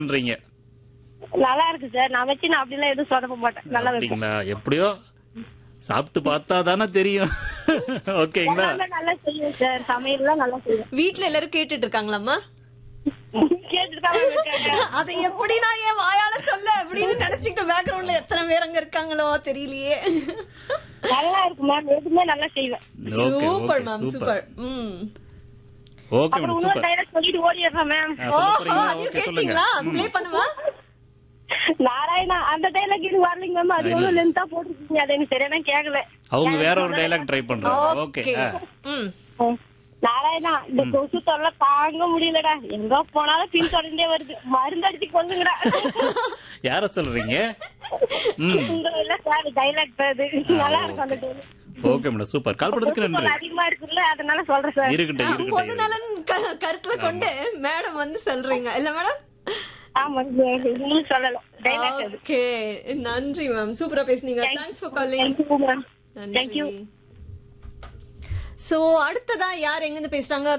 பண்றீங்க நல்லா இருக்கு சார் நான் வச்சு நான் அப்படிலாம் எதுவும் சொதப்ப மாட்டேன் நல்லா வைப்பேன் அப்படிங்களா எப்படியோ சாப்பிட்டு பார்த்தா தானே தெரியும் ஓகேங்களா எல்லாமே நல்லா செய்வேன் சார் சமையல்லாம் நல்லா செய்வேன் வீட்ல எல்லாரும் கேட்டுட்டு இருக்காங்களாம்மா கேட்டுட்டு தான் இருக்காங்க அதை எப்படி நான் என் வாயால சொல்ல அப்படின்னு நினைச்சுக்கிட்டு பேக்ரவுண்ட்ல எத்தனை பேர் அங்க இருக்காங்களோ தெரியலையே நல்லா இருக்கு மேம் எதுவுமே நல்லா செய்வேன் okay super okay ma'am super super ம் ஓகே அப்புறம் மேடம் இன்னொரு சூப்பர் டைலாக் சொல்லிட்டு ஓடிடுறேன் மேம் ஆ, ஓ சொல்ல போறீங்களா அதையும் ஓகே சொல்லுங்க கேட்டீங்களா ப்ளே பண்ணுவா நாராயணா அந்த டைலாக் எனக்கு வரலைங்க மேம் அது எவ்வளவு லென்த்தா போட்டுருக்கீங்க அது எனக்கு சரியான கேட்கல அவங்க வேற ஒரு டைலாக் ட்ரை பண்றாங்க ஓகே ஓகே ம் நாராயணா இந்த கொசு தொல்லை தாங்க முடியலடா எங்க போனாலும் பின் தொடர்ந்தே வருது மருந்து அடிச்சு கொல்லுங்கடா யார சொல்றீங்க ம் உங்க இல்ல சார் டைலாக் அது நல்லா இருக்கும் அந்த dialogue. Okay madam super call பண்ணதுக்கு கொசு தொல்லை நன்றி அதிகமா இருக்குல்ல அதனால சொல்றேன் சார் இருக்கட்டும் பொது இருக்கட்டும் நலன் க- கருத்துல கொண்டு மேடம் வந்து சொல்றீங்க இல்ல மேடம் ஆமா உங்களுக்கு சொல்லலாம் டைலாக் அது ஓகே நன்றி மேம் சூப்பரா பேசுனீங்க thanks for calling thank you ma'am thank you so அடுத்ததா யார் எங்க இருந்து பேசுறாங்க